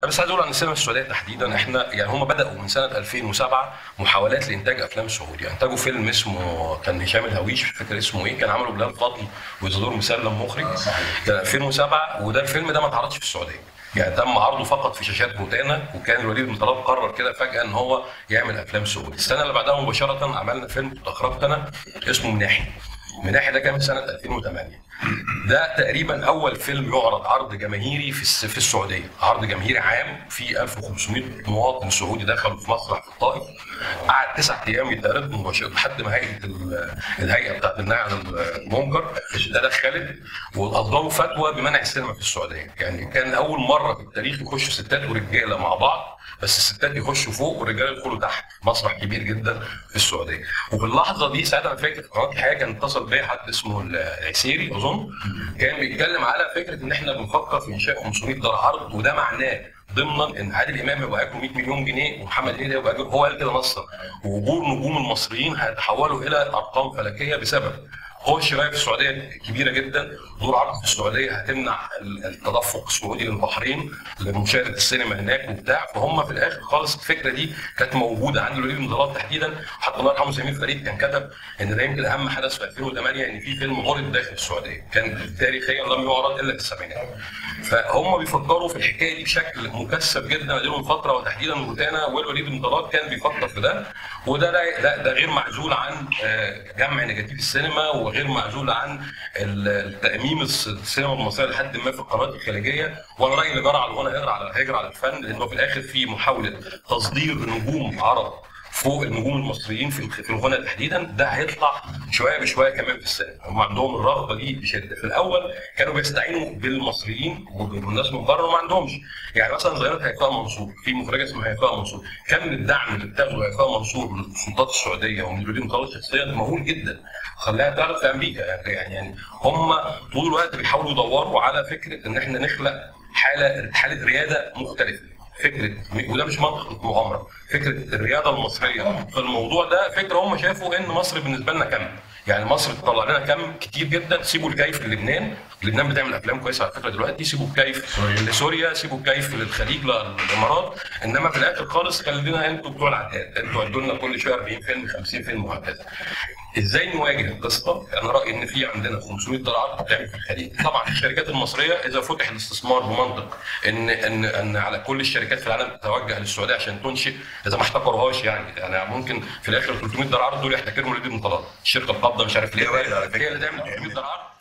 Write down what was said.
بس عايز اقول عن السينما السعوديه تحديدا احنا يعني هم بداوا من سنه 2007 محاولات لانتاج افلام سعودي انتجوا فيلم اسمه كان هشام الهويش مش فاكر اسمه ايه كان عمله بلال فضل وزدور مسلم مخرج كان 2007 وده الفيلم ده ما اتعرضش في السعوديه يعني تم عرضه فقط في شاشات روتانا وكان الوليد بن طلال قرر كده فجاه ان هو يعمل افلام سعودي السنه اللي بعدها مباشره عملنا فيلم كنت اخرجت انا اسمه مناحي مناحي ده كان في سنه 2008 ده تقريبا اول فيلم يعرض عرض جماهيري في الس- في السعوديه عرض جماهيري عام في 1500 مواطن سعودي دخلوا في مسرح في الطائف قعد تسع ايام يتعرض مباشره لحد ما هيئه ال- الهيئه بتاعت النهي عن المنكر تدخلت واصدروا فتوى بمنع السينما في السعوديه يعني كان اول مره في التاريخ يخشوا ستات ورجاله مع بعض بس الستات يخشوا فوق والرجاله يدخلوا تحت مسرح كبير جدا في السعوديه وفي اللحظه دي ساعتها انا فاكر قناه حاجه كان اتصل بيا حد اسمه العسيري اظن كان بيتكلم على فكره ان احنا بنفكر في انشاء 500 دار عرض وده معناه ضمنا ان عادل امام هيبقى اجره 100 مليون جنيه ومحمد هنيدي هيبقى اجره هو قال كده نصا واجور نجوم المصريين هيتحولوا الى ارقام فلكيه بسبب هو الشرايح في السعوديه كبيره جدا دور عرض في السعوديه هتمنع ال- التدفق السعودي للبحرين لمشاهده السينما هناك وبتاع فهم في الاخر خالص الفكره دي كانت موجوده عند الوليد بن طلال تحديدا حتى الله يرحمه سمير فريد كان كتب ان ده يمكن اهم حدث في 2008 ان في فيلم عرض داخل السعوديه كان تاريخيا لم يعرض الا في السبعينات فهم بيفكروا في الحكايه دي بشكل مكثف جدا لهم فتره وتحديدا روتانا والوليد بن طلال كان بيفكر في ده وده لا لا ده غير معزول عن آه، جمع نجاتيف السينما وغير معزول عن ال- تاميم الس- السينما المصريه لحد ما في القنوات الخليجيه وانا رايي اللي جرى على الغنى هيجرى على هيجرى على الفن لانه في الاخر في محاوله تصدير نجوم عرب فوق النجوم المصريين في الخ- في الغنى تحديدا ده هيطلع شويه بشويه كمان في السينما هم عندهم الرغبه دي بشده في الاول كانوا بيستعينوا بالمصريين والناس من بره وما عندهمش يعني مثلا ظاهره هيفاء منصور في مخرجه اسمها هيفاء منصور كم الدعم اللي بتاخده هيفاء منصور من السلطات السعوديه ومن الوليد مطلع شخصيا مهول جدا خلاها تعرف في امريكا يعني يعني, يعني هم طول الوقت بيحاولوا يدوروا على فكره ان احنا نخلق حاله حاله رياده مختلفه فكره وده مش منطق مؤامره فكره الرياده المصريه في الموضوع ده فكره هم شافوا ان مصر بالنسبه لنا كم يعني مصر تطلع لنا كم كتير جدا سيبوا الكيف للبنان لبنان بتعمل افلام كويسه على فكره دلوقتي سيبوا الكيف لسوريا سيبوا الكيف للخليج للامارات انما في الاخر خالص خلينا انتوا بتوع العداد انتوا ادوا لنا كل شويه 40 فيلم 50 فيلم وهكذا ازاي نواجه القصه؟ انا رايي ان في عندنا 500 دولار بتعمل في الخليج، طبعا الشركات المصريه اذا فتح الاستثمار بمنطق ان ان ان على كل الشركات في العالم تتوجه للسعوديه عشان تنشئ اذا ما احتكروهاش يعني يعني ممكن في الاخر 300 دولار دول يحتكروا الوليد بن طلال، الشركه القابضه مش عارف ليه هي اللي تعمل 300 دولار